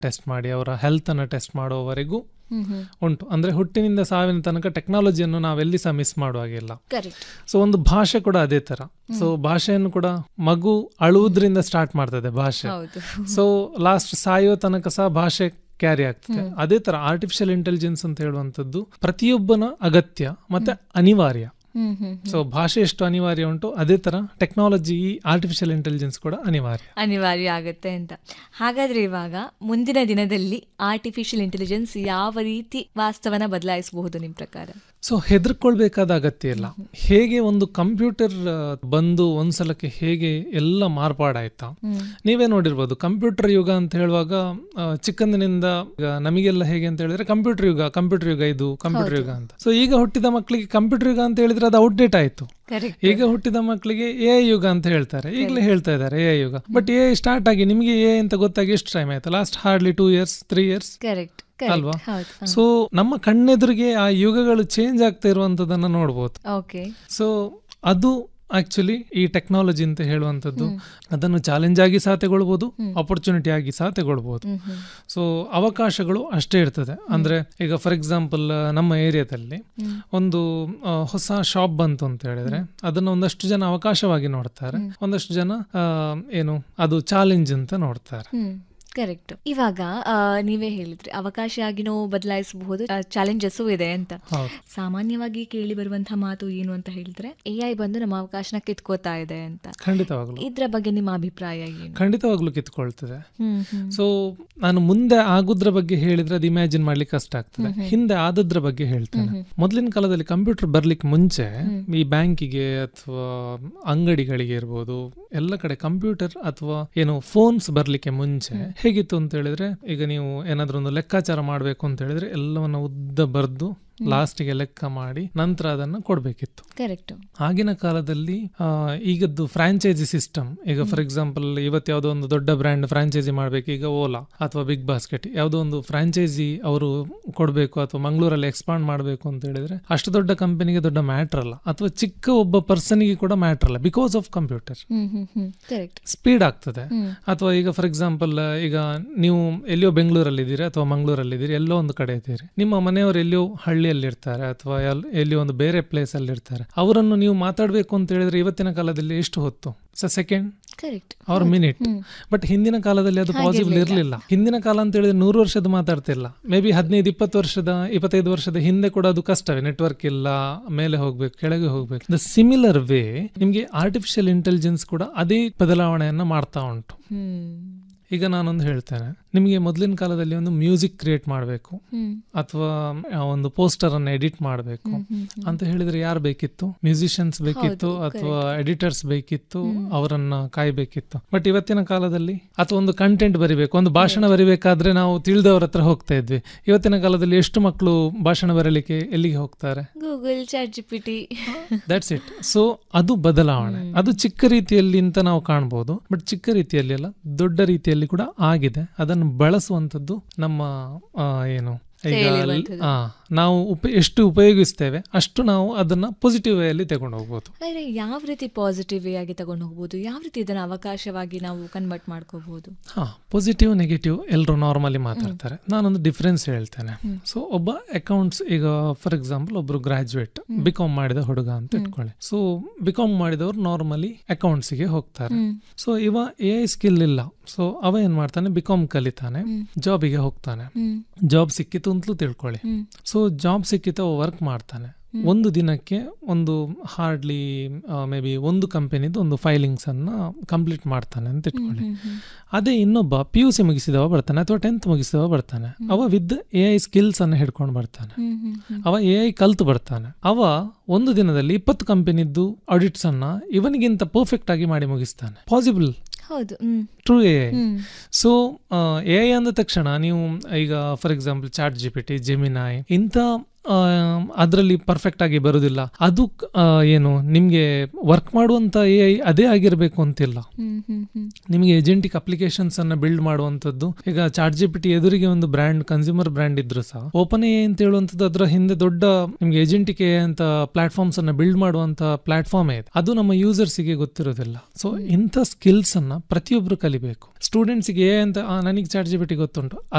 Test ಮಾಡಿ ಅವರ health ಅನ್ನು ಟೆಸ್ಟ್ ಮಾಡುವವರೆಗೂ ಹ್ಮ್ ಹ್ಮ್ ಉಂಟು ಅಂದ್ರೆ ಹುಟ್ಟಿನಿಂದ ಸಾವಿನ ತನಕ ಟೆಕ್ನಾಲಜಿಯನ್ನು ನಾವೆಲ್ಲಿ ಸಹ ಮಿಸ್ ಮಾಡುವಾಗಿಲ್ಲ ಕರೆಕ್ಟ್ ಸೊ ಒಂದು ಭಾಷೆ ಕೂಡ ಅದೇ ತರ ಸೊ ಭಾಷೆಯನ್ನು ಕೂಡ ಮಗು ಅಳುವುದ್ರಿಂದ ಸ್ಟಾರ್ಟ್ ಮಾಡ್ತದೆ ಭಾಷೆ ಹೌದು ಸೊ ಲಾಸ್ಟ್ ಸಾಯೋ ತನಕ ಸಹ ಭಾಷೆ ಕ್ಯಾರಿ ಆಗ್ತದೆ ಅದೇ ತರ ಆರ್ಟಿಫಿಷಿಯಲ್ ಇಂಟೆಲಿಜೆನ್ಸ್ ಅಂತ ಹೇಳುವಂಥದ್ದು ಪ್ರತಿಯೊಬ್ಬನ ಅಗತ್ಯ ಮತ್ತೆ ಅನಿವಾರ್ಯ ಹ್ಮ್ ಹ್ಮ್ ಸೊ ಭಾಷೆ ಎಷ್ಟು ಅನಿವಾರ್ಯ ಉಂಟು ಅದೇ ತರ ಟೆಕ್ನಾಲಜಿ ಆರ್ಟಿಫಿಷಿಯಲ್ ಇಂಟೆಲಿಜೆನ್ಸ್ ಕೂಡ ಅನಿವಾರ್ಯ ಅನಿವಾರ್ಯ ಆಗುತ್ತೆ ಅಂತ ಹಾಗಾದ್ರೆ ಇವಾಗ ಮುಂದಿನ ದಿನದಲ್ಲಿ ಆರ್ಟಿಫಿಷಿಯಲ್ ಇಂಟೆಲಿಜೆನ್ಸ್ ಯಾವ ರೀತಿ ವಾಸ್ತವನ ಬದಲಾಯಿಸಬಹುದು ನಿಮ್ ಪ್ರಕಾರ ಸೊ ಹೆದರ್ಕೊಳ್ಬೇಕಾದ ಅಗತ್ಯ ಇಲ್ಲ ಹೇಗೆ ಒಂದು ಕಂಪ್ಯೂಟರ್ ಬಂದು ಒಂದ್ಸಲಕ್ಕೆ ಹೇಗೆ ಎಲ್ಲ ಮಾರ್ಪಾಡಾಯ್ತಾ ನೀವೇ ನೋಡಿರ್ಬೋದು ಕಂಪ್ಯೂಟರ್ ಯುಗ ಅಂತ ಹೇಳುವಾಗ ಆ, ಚಿಕ್ಕಂದಿನಿಂದ ಈಗ ನಮಗೆಲ್ಲ ಹೇಗೆ ಅಂತ ಹೇಳಿದ್ರೆ ಕಂಪ್ಯೂಟರ್ ಯುಗ ಕಂಪ್ಯೂಟರ್ ಯುಗ ಇದು ಕಂಪ್ಯೂಟರ್ ಯುಗ ಅಂತ ಸೊ ಈಗ ಹುಟ್ಟಿದ ಮಕ್ಕಳಿಗೆ ಕಂಪ್ಯೂಟರ್ ಯುಗ ಅಂತ ಹೇಳಿದ್ರೆ ಅದು ಔಟ್ಡೇಟ್ ಆಯ್ತು ಕರೆಕ್ಟ್ ಈಗ ಹುಟ್ಟಿದ ಮಕ್ಕಳಿಗೆ ಎ ಯುಗ ಅಂತ ಹೇಳ್ತಾರೆ ಈಗಲೇ ಹೇಳ್ತಾ ಇದ್ದಾರೆ ಎ ಯುಗ ಬಟ್ ಎ ಸ್ಟಾರ್ಟ್ ಆಗಿ ನಿಮಗೆ ಎ ಅಂತ ಗೊತ್ತಾಗಿ ಎಷ್ಟು ಟೈಮ್ ಆಯ್ತು last hardly two years three years correct ಅಲ್ವಾ? ಹೌದು ಸೊ ನಮ್ಮ ಕಣ್ಣೆದುರಿಗೆ ಆ ಯುಗಗಳು ಚೇಂಜ್ ಆಗ್ತಾ ಇರುವಂತದನ್ನ ನೋಡ್ಬೋದು ಓಕೆ ಸೊ ಅದು ಆಕ್ಚುಲಿ ಈ ಟೆಕ್ನಾಲಜಿ ಅಂತ ಹೇಳುವಂಥದ್ದು ಅದನ್ನು ಚಾಲೆಂಜ್ ಆಗಿ ಸಹ ತಗೊಳ್ಬೋದು ಆಪರ್ಚುನಿಟಿ ಆಗಿ ಸಹ ತಗೊಳ್ಬೋದು ಹ್ಮ್ ಹ್ಮ್ ಸೊ ಅವಕಾಶಗಳು ಅಷ್ಟೇ ಇರ್ತದೆ ಅಂದ್ರೆ ಈಗ ಫಾರ್ ಎಕ್ಸಾಂಪಲ್ ನಮ್ಮ ಏರಿಯಾದಲ್ಲಿ ಒಂದು ಆ, ಹೊಸ ಶಾಪ್ ಬಂತು ಅಂತ ಹೇಳಿದ್ರೆ ಅದನ್ನ ಒಂದಷ್ಟು ಜನ ಅವಕಾಶವಾಗಿ ನೋಡ್ತಾರೆ ಒಂದಷ್ಟು ಜನ ಆ, ಏನು ಅದು ಚಾಲೆಂಜ್ ಅಂತ ನೋಡ್ತಾರೆ ಹ್ಮ್ ಕರೆಕ್ಟ್ ಇವಾಗ ಆ, ನೀವೇ ಹೇಳಿದ್ರಿ ಅವಕಾಶ ಆಗಿನೂ ಬದಲಾಯಿಸಬಹುದು ಚಾಲೆಂಜಸ್ಸು ಇದೆ ಅಂತ ಹೌದು ಸಾಮಾನ್ಯವಾಗಿ ಕೇಳಿ ಬರುವಂತಹ ಮಾತು ಏನು ಅಂತ ಹೇಳಿದ್ರೆ ಎ ಐ ಬಂದು ನಮ್ಮ ಅವಕಾಶನ ಕಿತ್ಕೋತಾ ಇದೆ ಅಂತ ಖಂಡಿತವಾಗ್ಲು ಇದ್ರ ಬಗ್ಗೆ ನಿಮ್ಮ ಅಭಿಪ್ರಾಯ ಏನು ಖಂಡಿತವಾಗ್ಲೂ ಕಿತ್ಕೊಳ್ತದೆ ಹ್ಮ್ ಹ್ಮ್ ಸೊ ನಾನು ಮುಂದೆ ಆಗುದ್ರ ಬಗ್ಗೆ ಹೇಳಿದ್ರೆ ಅದು ಇಮ್ಯಾಜಿನ್ ಮಾಡ್ಲಿಕ್ಕೆ ಕಷ್ಟ ಆಗ್ತದೆ ಹಿಂದೆ ಆದದ್ರ ಬಗ್ಗೆ ಹೇಳ್ತೇನೆ ಮೊದಲಿನ ಕಾಲದಲ್ಲಿ ಕಂಪ್ಯೂಟರ್ ಬರ್ಲಿಕ್ಕೆ ಮುಂಚೆ ಈ ಬ್ಯಾಂಕಿಗೆ ಅಥವಾ ಅಂಗಡಿಗಳಿಗೆ ಇರ್ಬೋದು ಎಲ್ಲ ಕಡೆ ಕಂಪ್ಯೂಟರ್ ಅಥವಾ ಏನು ಫೋನ್ಸ್ ಬರ್ಲಿಕ್ಕೆ ಮುಂಚೆ ಹೇಗಿತ್ತು ಅಂತ ಹೇಳಿದ್ರೆ ಈಗ ನೀವು ಏನಾದ್ರೂ ಒಂದು ಲೆಕ್ಕಾಚಾರ ಮಾಡ್ಬೇಕು ಅಂತ ಹೇಳಿದ್ರೆ ಎಲ್ಲವನ್ನ ಉದ್ದ ಬರ್ದು ಲಾಸ್ಟಿಗೆ ಲೆಕ್ಕ ಮಾಡಿ ನಂತರ ಅದನ್ನ ಕೊಡ್ಬೇಕಿತ್ತು ಕರೆಕ್ಟ್ ಆಗಿನ ಕಾಲದಲ್ಲಿ ಆ, ಈಗದ್ದು ಫ್ರಾಂಚೈಸಿ ಸಿಸ್ಟಮ್ ಈಗ ಫಾರ್ ಎಕ್ಸಾಂಪಲ್ ಇವತ್ತು ಯಾವುದೋ ಒಂದು ದೊಡ್ಡ ಬ್ರ್ಯಾಂಡ್ ಫ್ರಾಂಚೈಸಿ ಮಾಡಬೇಕು ಈಗ ಓಲಾ ಅಥವಾ ಬಿಗ್ ಬಾಸ್ಕೆಟ್ ಯಾವುದೋ ಒಂದು ಫ್ರಾಂಚೈಸಿ ಅವರು ಕೊಡಬೇಕು ಅಥವಾ ಮಂಗಳೂರಲ್ಲಿ ಎಕ್ಸ್ಪಾಂಡ್ ಮಾಡಬೇಕು ಅಂತ ಹೇಳಿದ್ರೆ ಅಷ್ಟು ದೊಡ್ಡ ಕಂಪನಿಗೆ ದೊಡ್ಡ ಮ್ಯಾಟರ್ ಅಲ್ಲ ಅಥವಾ ಚಿಕ್ಕ ಒಬ್ಬ ಪರ್ಸನ್ಗೆ ಕೂಡ ಮ್ಯಾಟರ್ ಅಲ್ಲ because of computer hmm hmm hmm correct speed ಆಗ್ತದೆ ಹ್ಮ್ ಅಥವಾ ಈಗ ಫಾರ್ ಎಕ್ಸಾಂಪಲ್ ಈಗ ನೀವು ಎಲ್ಲಿಯೋ ಬೆಂಗಳೂರಲ್ಲಿದ್ದೀರಿ ಅಥವಾ ಮಂಗಳೂರಲ್ಲಿದ್ದೀರಿ ಎಲ್ಲೋ ಒಂದು ಕಡೆ ಇದ್ದೀರಿ ನಿಮ್ಮ ಮನೆಯವರು ಎಲ್ಲಿಯೋ ಹಳ್ಳಿಯಲ್ಲಿ ಇರ್ತಾರೆ ಅಥವಾ ಎಲ್- ಎಲ್ಲಿಯೋ ಒಂದು ಬೇರೆ ಪ್ಲೇಸ್ ಅಲ್ಲಿ ಇರ್ತಾರೆ ಅವರನ್ನು ನೀವು ಮಾತಾಡಬೇಕು ಅಂತ ಹೇಳಿದ್ರೆ ಇವತ್ತಿನ ಕಾಲದಲ್ಲಿ ಎಷ್ಟು ಹೊತ್ತು ಸ ಸೆಕೆಂಡ್ ಕರೆಕ್ಟ್ ಅವ್ರ ಮಿನಿಟ್ ಬಟ್ ಹಿಂದಿನ ಕಾಲದಲ್ಲಿ ಅದು ಪಾಸಿಬಲ್ ಇರಲಿಲ್ಲ ಹಿಂದಿನ ಕಾಲ ಅಂತ ಹೇಳಿದ್ರೆ ನೂರು ವರ್ಷದ ಮಾತಾಡ್ತಿಲ್ಲ ಮೇ ಬಿ ಹದಿನೈದು ಇಪ್ಪತ್ತು ವರ್ಷದ ಇಪ್ಪತ್ತೈದು ವರ್ಷದ ಹಿಂದೆ ಕೂಡ ಅದು ಕಷ್ಟವೇ ನೆಟ್ವರ್ಕ್ ಇಲ್ಲ ಮೇಲೆ ಹೋಗ್ಬೇಕು ಕೆಳಗೆ ಹೋಗ್ಬೇಕು ದ ಸಿಮಿಲರ್ ವೇ ನಿಮ್ಗೆ ಆರ್ಟಿಫಿಷಿಯಲ್ ಇಂಟೆಲಿಜೆನ್ಸ್ ಕೂಡ ಅದೇ ಬದಲಾವಣೆಯನ್ನ ಮಾಡ್ತಾ ಉಂಟು ಹ್ಮ್ ಈಗ ನಾನೊಂದು ಹೇಳ್ತೇನೆ ನಿಮಗೆ ಮೊದಲಿನ ಕಾಲದಲ್ಲಿ ಒಂದು ಮ್ಯೂಸಿಕ್ ಕ್ರಿಯೇಟ್ ಮಾಡಬೇಕು ಹ್ಮ್ ಅಥವಾ ಒಂದು ಪೋಸ್ಟರ್ ಅನ್ನು ಎಡಿಟ್ ಮಾಡಬೇಕು ಹ್ಮ್ ಅಂತ ಹೇಳಿದ್ರೆ ಯಾರು ಬೇಕಿತ್ತು ಮ್ಯೂಸಿಷಿಯನ್ಸ್ ಬೇಕಿತ್ತು ಹೌದು, ಅಥವಾ ಎಡಿಟರ್ಸ್ ಬೇಕಿತ್ತು ಅವರನ್ನ ಕಾಯ್ಬೇಕಿತ್ತು ಬಟ್ ಇವತ್ತಿನ ಕಾಲದಲ್ಲಿ ಅಥವಾ ಒಂದು ಕಂಟೆಂಟ್ ಬರಿಬೇಕು ಒಂದು ಭಾಷಣ ಬರಿಬೇಕಾದ್ರೆ ನಾವು ತಿಳಿದವರ ಹತ್ರ ಹೋಗ್ತಾ ಇದ್ವಿ ಇವತ್ತಿನ ಕಾಲದಲ್ಲಿ ಎಷ್ಟು ಮಕ್ಕಳು ಭಾಷಣ ಬರಲಿಕ್ಕೆ ಎಲ್ಲಿಗೆ ಹೋಗ್ತಾರೆ Google chat G P T that's it so ಅದು ಬದಲಾವಣೆ ಅದು ಚಿಕ್ಕ ರೀತಿಯಲ್ಲಿ ಅಂತ ನಾವು ಕಾಣ್ಬೋದು ಬಟ್ ಚಿಕ್ಕ ರೀತಿಯಲ್ಲಿ ಅಲ್ಲ ದೊಡ್ಡ ರೀತಿಯಲ್ಲಿ ಕೂಡ ಆಗಿದೆ ಅದನ್ನು ಬಳಸುವಂಥದ್ದು ನಮ್ಮ ಆ, ಏನು ಈಗ ಕೈಯಲ್ಲಿರುವಂಥದ್ದು. ಆ, ನಾವು ಉಪ ಎಷ್ಟು ಉಪಯೋಗಿಸ್ತೇವೆ ಅಷ್ಟು ನಾವು ಅದನ್ನ ಪಾಸಿಟಿವ್ ವೇಯಲ್ಲಿ ತಗೊಂಡು ಹೋಗ್ಬೋದು ಆದರೆ ಯಾವ ರೀತಿ ಪಾಸಿಟಿವ್ ವೇ ಆಗಿ ತಗೊಂಡು ಹೋಗ್ಬೋದು ಯಾವ ರೀತಿ ಇದನ್ನ ಅವಕಾಶವಾಗಿ ನಾವು ಕನ್ವರ್ಟ್ ಮಾಡ್ಕೋಬಹುದು ಹಾ ಪಾಸಿಟಿವ್ ನೆಗೆಟಿವ್ ಎಲ್ಲರೂ ನಾರ್ಮಲಿ ಮಾತಾಡ್ತಾರೆ ನಾನೊಂದು ಡಿಫ್ರೆನ್ಸ್ ಹೇಳ್ತೇನೆ ಸೊ ಒಬ್ಬ ಅಕೌಂಟ್ಸ್ ಈಗ ಫಾರ್ ಎಕ್ಸಾಂಪಲ್ ಒಬ್ರು ಗ್ರಾಜುಯೇಟ್ ಬಿಕಾಮ್ ಮಾಡಿದ ಹುಡುಗ ಅಂತ ಇಟ್ಕೊಳ್ಳಿ ಸೊ ಬಿಕಾಮ್ ಮಾಡಿದವರು ನಾರ್ಮಲಿ ಅಕೌಂಟ್ಸ್ಗೆ ಹೋಗ್ತಾರೆ ಸೊ ಇವ ಎ ಐ ಸ್ಕಿಲ್ ಇಲ್ಲ ಸೊ ಅವ ಏನ್ ಮಾಡ್ತಾನೆ ಬಿಕಾಮ್ ಕಲಿತಾನೆ ಜಾಬಿಗೆ ಹೋಗ್ತಾನೆ ಹ್ಮ್ ಜಾಬ್ ಸಿಕ್ಕಿತು ಅಂತಲೂ ತಿಳ್ಕೊಳ್ಳಿ ಹ್ಮ್ ಸೊ ಜಾಬ್ ಸಿಕ್ಕಿತು ವರ್ಕ್ ಮಾಡ್ತಾನೆ ಒಂದು ದಿನಕ್ಕೆ ಒಂದು ಹಾರ್ಡ್ಲಿ ಮೇ ಬಿ ಒಂದು ಕಂಪನಿದು ಒಂದು ಫೈಲಿಂಗ್ಸ್ ಅನ್ನ ಕಂಪ್ಲೀಟ್ ಮಾಡ್ತಾನೆ ಅಂತ ಇಟ್ಕೊಳ್ಳಿ ಹ್ಮ್ ಹ್ಮ್ ಅದೇ ಇನ್ನೊಬ್ಬ ಪಿ ಯು ಸಿ ಮುಗಿಸಿದವ ಬರ್ತಾನೆ ಅಥವಾ ಟೆಂತ್ ಮುಗಿಸಿದವ ಬರ್ತಾನೆ ಅವ ವಿತ್ ಎ ಐ ಸ್ಕಿಲ್ಸ್ ಅನ್ನ ಹಿಡ್ಕೊಂಡು ಬರ್ತಾನೆ ಹ್ಮ್ ಹ್ಮ್ ಹ್ಮ್ ಅವ ಎ ಐ ಕಲ್ತು ಬರ್ತಾನೆ ಅವ ಒಂದು ದಿನದಲ್ಲಿ ಇಪ್ಪತ್ತು ಕಂಪನಿದ್ದು ಆಡಿಟ್ಸ್ ಅನ್ನ ಇವನಿಗಿಂತ ಪರ್ಫೆಕ್ಟ್ ಆಗಿ ಮಾಡಿ ಮುಗಿಸ್ತಾನೆ ಪಾಸಿಬಲ್ ಹೌದು hmm true A I hmm so A I ಅಂದ ತಕ್ಷಣ ನೀವು ಈಗ for example chat G P T Gemini ಇಂಥ ಅದರಲ್ಲಿ ಪರ್ಫೆಕ್ಟ್ ಆಗಿ ಬರುದಿಲ್ಲ ಅದು ಆ, ಏನು ನಿಮ್ಗೆ ವರ್ಕ್ ಮಾಡುವಂತ ಎ ಅದೇ ಆಗಿರ್ಬೇಕು ಅಂತಿಲ್ಲ ಹ್ಮ್ ಹ್ಮ್ ಹ್ಮ್ ನಿಮಗೆ ಏಜೆಂಟಿಕ್ ಅಪ್ಲಿಕೇಶನ್ಸ್ ಅನ್ನ ಬಿಲ್ಡ್ ಮಾಡುವಂತದ್ದು ಈಗ ಚಾರ್ಟ್ ಜಿ ಪಿ ಟಿ ಎದುರಿಗೆ ಒಂದು ಬ್ರ್ಯಾಂಡ್ ಕನ್ಸ್ಯೂಮರ್ ಬ್ರ್ಯಾಂಡ್ ಇದ್ರು ಸಹ ಓಪನ್ ಎ ಅಂತ ಹೇಳುವಂತದ್ದು ಅದರ ಹಿಂದೆ ದೊಡ್ಡ ನಿಮ್ಗೆ ಏಜೆಂಟಿಕ್ ಎ ಅಂತ ಪ್ಲಾಟ್ಫಾರ್ಮ್ಸ್ ಅನ್ನ ಬಿಲ್ಡ್ ಮಾಡುವಂತ ಪ್ಲಾಟ್ಫಾರ್ಮ್ ಇದೆ ಅದು ನಮ್ಮ users ಗೆ ಗೊತ್ತಿರೋದಿಲ್ಲ ಸೊ ಇಂಥ ಸ್ಕಿಲ್ಸ್ ಅನ್ನ ಪ್ರತಿಯೊಬ್ರು ಕಲಿಬೇಕು ಸ್ಟೂಡೆಂಟ್ಸ್ಗೆ ಎ ಅಂತ ನನಗೆ ಚಾರ್ಟ್ ಜಿ ಪಿ ಟಿ ಗೊತ್ತುಂಟು